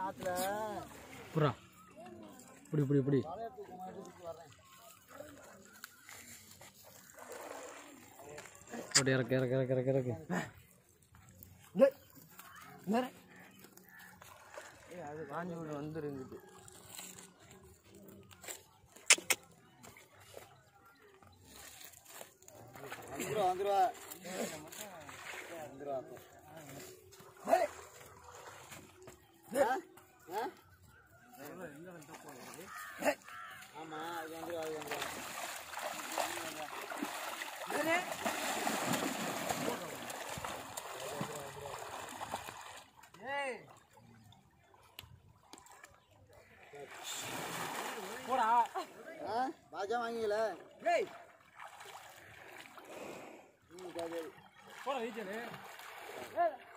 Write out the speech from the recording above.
ஆத்துல புறா இப்படி இப்படி இப்படி வலை எடுத்து மாட்டுக்கு வர்றேன் அப்படி இறக்கு இறக்கு இறக்கு இறக்கு இறக்கு அது காஞ்சி விட வந்துருங்குது வந்துருவா வந்துருவா வந்துருவா ஆமா அது வந்துருவா அது வந்துருவா ஆ பாஜா வாங்கிக்கல ம், சரி, சரி.